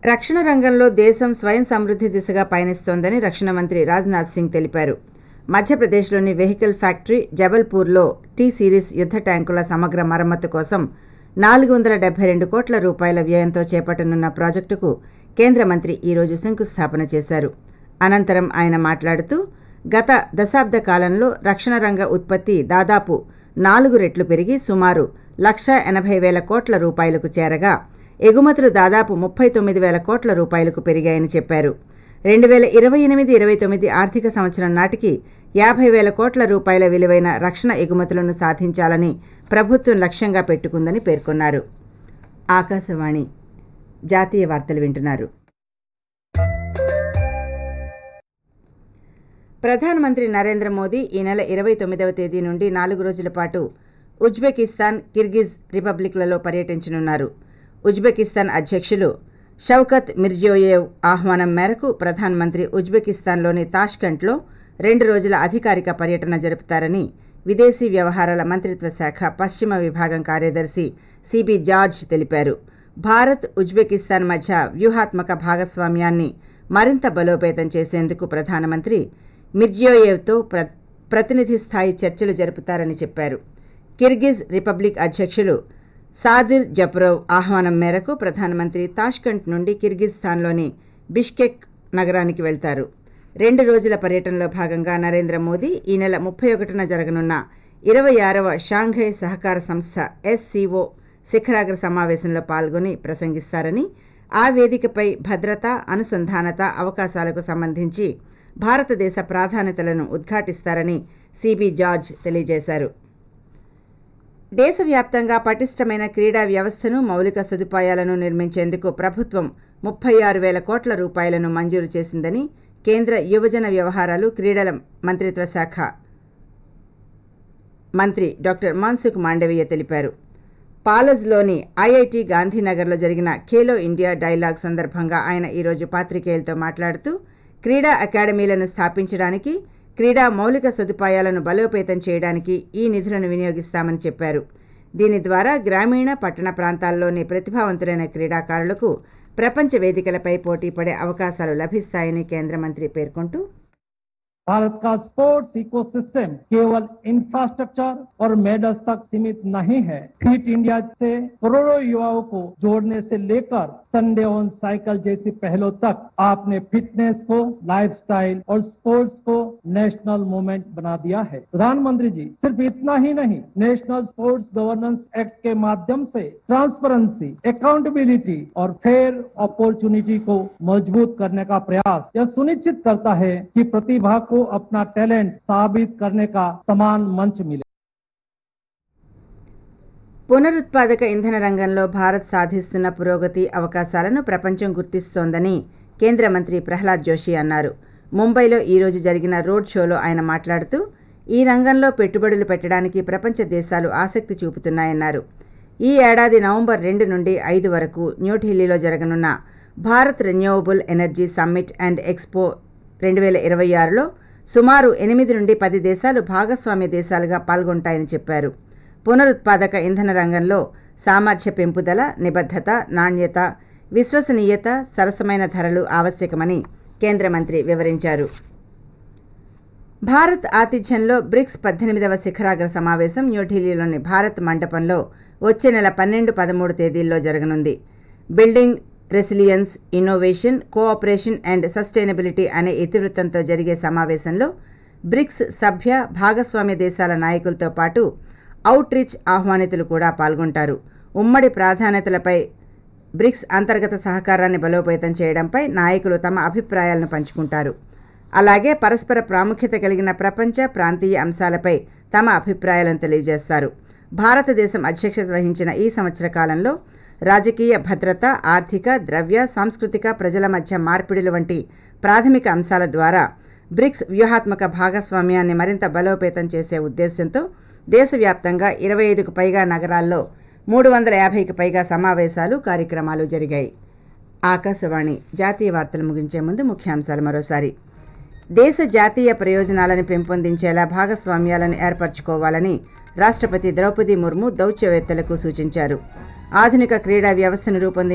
రక్షణ రంగంలో దేశం స్వయం సమృద్ధి దిశగా పయనిస్తోందని రక్షణ మంత్రి రాజ్నాథ్ సింగ్ తెలిపారు మధ్యప్రదేశ్లోని వెహికల్ ఫ్యాక్టరీ జబల్పూర్లో టీ సిరీస్ యుద్ధ ట్యాంకుల సమగ్ర మరమ్మతు కోసం నాలుగు వందల డెబ్బై రెండు కోట్ల రూపాయల వ్యయంతో చేపట్టనున్న ప్రాజెక్టుకు కేంద్ర మంత్రి ఈరోజు శంకుస్థాపన చేశారు అనంతరం ఆయన మాట్లాడుతూ గత దశాబ్ద కాలంలో రక్షణ రంగ ఉత్పత్తి దాదాపు నాలుగు రెట్లు పెరిగి సుమారు లక్ష ఎనభై వేల కోట్ల రూపాయలకు చేరగా ఎగుమతులు దాదాపు ముప్పై తొమ్మిది వేల కోట్ల రూపాయలకు పెరిగాయని చెప్పారు రెండు వేల ఇరవై ఎనిమిది ఇరవై తొమ్మిది ఆర్థిక సంవత్సరం నాటికి యాభై వేల కోట్ల రూపాయల విలువైన రక్షణ ఎగుమతులను సాధించాలని ప్రభుత్వం లక్ష్యంగా పెట్టుకుందని పేర్కొన్నారు ఆకాశవాణి జాతీయ వార్తలు వింటున్నారు ప్రధానమంత్రి నరేంద్ర మోదీ ఈ నెల ఇరవై తొమ్మిదవ తేదీ నుండి నాలుగు రోజుల పాటు ఉజ్బెకిస్తాన్ కిర్గిజ్ రిపబ్లిక్లలో పర్యటించనున్నారు ఉజ్బెకిస్తాన్ అధ్యక్షులు షౌకత్ మిర్జియోయేవ్ ఆహ్వానం మేరకు ప్రధానమంత్రి ఉజ్బెకిస్తాన్లోని తాష్కంట్లో రెండు రోజుల అధికారిక పర్యటన జరుపుతారని విదేశీ వ్యవహారాల మంత్రిత్వ శాఖ పశ్చిమ విభాగం కార్యదర్శి సిబి జార్జ్ తెలిపారు భారత్ ఉజ్బెకిస్తాన్ మధ్య వ్యూహాత్మక భాగస్వామ్యాన్ని మరింత బలోపేతం చేసేందుకు ప్రధానమంత్రి మిర్జియోయేవ్తో ప్ర ప్రతినిధి స్థాయి చర్చలు జరుపుతారని చెప్పారు కిర్గిజ్ రిపబ్లిక్ అధ్యక్షులు సాదిర్ జప్రోవ్ ఆహ్వానం మేరకు ప్రధానమంత్రి తాష్కంట్ నుండి కిర్గిజ్స్థాన్లోని బిష్కెక్ నగరానికి వెళ్తారు రెండు రోజుల పర్యటనలో భాగంగా నరేంద్ర మోదీ ఈ నెల ముప్పై ఒకటిన జరగనున్న ఇరవై ఆరవ షాంఘై సహకార సంస్థ ఎస్సీఓ శిఖరాగ్ర సమావేశంలో పాల్గొని ప్రసంగిస్తారని ఆ వేదికపై భద్రత అనుసంధానత అవకాశాలకు సంబంధించి భారతదేశ ప్రాధాన్యతలను ఉద్ఘాటిస్తారని సిబి జార్జ్ తెలియజేశారు దేశవ్యాప్తంగా పటిష్టమైన క్రీడా వ్యవస్థను మౌలిక సదుపాయాలను నిర్మించేందుకు ప్రభుత్వం ముప్పై ఆరు వేల కోట్ల రూపాయలను మంజూరు చేసిందని కేంద్ర యువజన వ్యవహారాలు క్రీడల మంత్రిత్వ శాఖ మంత్రి డాక్టర్ మాన్సుఖ్ మాండవీయ తెలిపారు పాలజ్లోని ఐఐటి గాంధీనగర్లో జరిగిన ఖేలో ఇండియా డైలాగ్ సందర్భంగా ఆయన ఈరోజు పాత్రికేయులతో మాట్లాడుతూ క్రీడా అకాడమీలను స్థాపించడానికి క్రీడా మౌలిక సదుపాయాలను బలోపేతం చేయడానికి ఈ నిధులను వినియోగిస్తామని చెప్పారు దీని ద్వారా గ్రామీణ పట్టణ ప్రాంతాల్లోని ప్రతిభావంతులైన క్రీడాకారులకు ప్రపంచ వేదికలపై పోటీ పడే అవకాశాలు లభిస్తాయని కేంద్ర మంత్రి పేర్కొంటూ भारत का स्पोर्ट्स इकोसिस्टम केवल इंफ्रास्ट्रक्चर और मेडल्स तक सीमित नहीं है फिट इंडिया से करोड़ों युवाओं को जोड़ने से लेकर संडे ऑन साइकिल जैसी पहलों तक आपने फिटनेस को लाइफस्टाइल और स्पोर्ट्स को नेशनल मूवमेंट बना दिया है प्रधानमंत्री जी सिर्फ इतना ही नहीं नेशनल स्पोर्ट्स गवर्नेंस एक्ट के माध्यम से ट्रांसपेरेंसी अकाउंटेबिलिटी और फेयर अपॉर्चुनिटी को मजबूत करने का प्रयास यह सुनिश्चित करता है कि प्रतिभा को अपना टैलेंट साबित करने का समान मंच मिले పునరుత్పాదక ఇంధన రంగంలో భారత్ సాధిస్తున్న పురోగతి అవకాశాలను ప్రపంచం గుర్తిస్తోందని కేంద్ర మంత్రి ప్రహ్లాద్ జోషి అన్నారు ముంబైలో ఈరోజు జరిగిన రోడ్ షోలో ఆయన మాట్లాడుతూ ఈ రంగంలో పెట్టుబడులు పెట్టడానికి ప్రపంచ దేశాలు ఆసక్తి చూపుతున్నాయన్నారు ఈ ఏడాది నవంబర్ రెండు నుండి ఐదు వరకు న్యూఢిల్లీలో జరగనున్న Bharat renewable energy summit and expo రెండు వేల ఇరవై ఆరులో సుమారు ఎనిమిది నుండి పది దేశాలు భాగస్వామ్య దేశాలుగా పాల్గొంటాయని చెప్పారు పునరుత్పాదక ఇంధన రంగంలో సామర్థ్య పెంపుదల నిబద్ధత నాణ్యత విశ్వసనీయత సరసమైన ధరలు ఆవశ్యకమని కేంద్ర మంత్రి వివరించారు భారత్ ఆతిథ్యంలో బ్రిక్స్ పద్దెనిమిదవ శిఖరాగ్ర సమావేశం న్యూఢిల్లీలోని భారత్ మండపంలో వచ్చే నెల పన్నెండు పదమూడు తేదీల్లో జరగనుంది building resilience innovation cooperation and sustainability అనే ఇతివృత్తంతో జరిగే సమావేశంలో బ్రిక్స్ సభ్య భాగస్వామ్య దేశాల నాయకులతో పాటు అవుట్ రీచ్ ఆహ్వానితులు కూడా పాల్గొంటారు ఉమ్మడి ప్రాధాన్యతలపై బ్రిక్స్ అంతర్గత సహకారాన్ని బలోపేతం చేయడంపై నాయకులు తమ అభిప్రాయాలను పంచుకుంటారు అలాగే పరస్పర ప్రాముఖ్యత కలిగిన ప్రపంచ ప్రాంతీయ అంశాలపై తమ అభిప్రాయాలను తెలియజేస్తారు భారతదేశం అధ్యక్షత వహించిన ఈ సంవత్సర కాలంలో రాజకీయ భద్రత ఆర్థిక ద్రవ్య సాంస్కృతిక ప్రజల మధ్య మార్పిడులు వంటి ప్రాథమిక అంశాల ద్వారా బ్రిక్స్ వ్యూహాత్మక భాగస్వామ్యాన్ని మరింత బలోపేతం చేసే ఉద్దేశంతో దేశవ్యాప్తంగా ఇరవై ఐదుకు పైగా నగరాల్లో మూడు వందల యాభైకి పైగా సమావేశాలు కార్యక్రమాలు జరిగాయి ఆకాశవాణి జాతీయ వార్తలు ముగించే ముందు ముఖ్యాంశాలు మరోసారి దేశ జాతీయ ప్రయోజనాలను పెంపొందించేలా భాగస్వామ్యాలను ఏర్పరచుకోవాలని రాష్ట్రపతి ద్రౌపది ముర్ము దౌత్యవేత్తలకు సూచించారు ఆధునిక క్రీడా వ్యవస్థను రూపొందించే